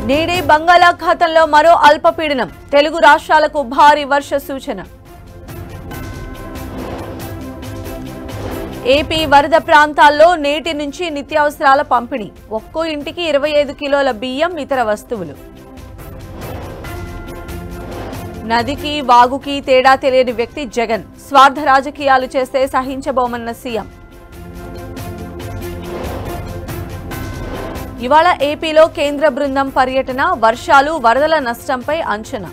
నేడే బంగాళాఖాతంలో మరో అల్పపీడనం తెలుగు రాష్ట్రాలకు భారీ వర్ష సూచన ఏపీ వరద ప్రాంతాల్లో నేటి నుంచి నిత్యావసరాల పంపిణీ ఒక్కో ఇంటికి ఇరవై ఐదు కిలోల బియ్యం ఇతర వస్తువులు నదికి వాగుకి తేడా తెలియని వ్యక్తి జగన్ స్వార్థ రాజకీయాలు చేస్తే సహించబోమన్న సీఎం ఇవాళ ఏపీలో కేంద్ర బృందం పర్యటన వర్షాలు వరదల నష్టంపై అంచనా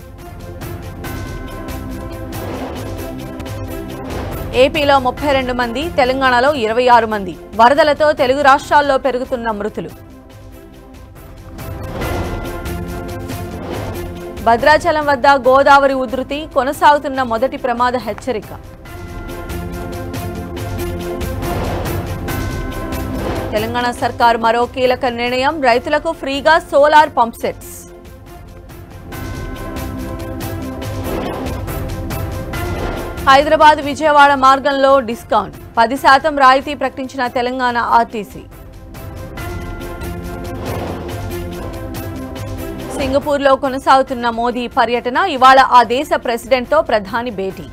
ఏపీలో ముప్పై రెండు మంది తెలంగాణలో ఇరవై ఆరు మంది వరదలతో తెలుగు రాష్ట్రాల్లో పెరుగుతున్న మృతులు భద్రాచలం వద్ద గోదావరి ఉధృతి కొనసాగుతున్న మొదటి ప్రమాద హెచ్చరిక తెలంగాణ సర్కార్ మరో కీలక నిర్ణయం రైతులకు ఫ్రీగా solar pump sets Hyderabad Vijayawada మార్గంలో డిస్కౌంట్ పది శాతం రాయితీ ప్రకటించిన తెలంగాణ ఆర్టీసీ సింగపూర్లో కొనసాగుతున్న మోదీ పర్యటన ఇవాళ ఆ దేశ ప్రెసిడెంట్తో ప్రధాని భేటీ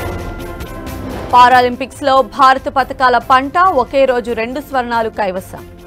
పారాలింపిక్స్ లో భారత పథకాల పంట ఒకే రోజు రెండు స్వర్ణాలు కైవసం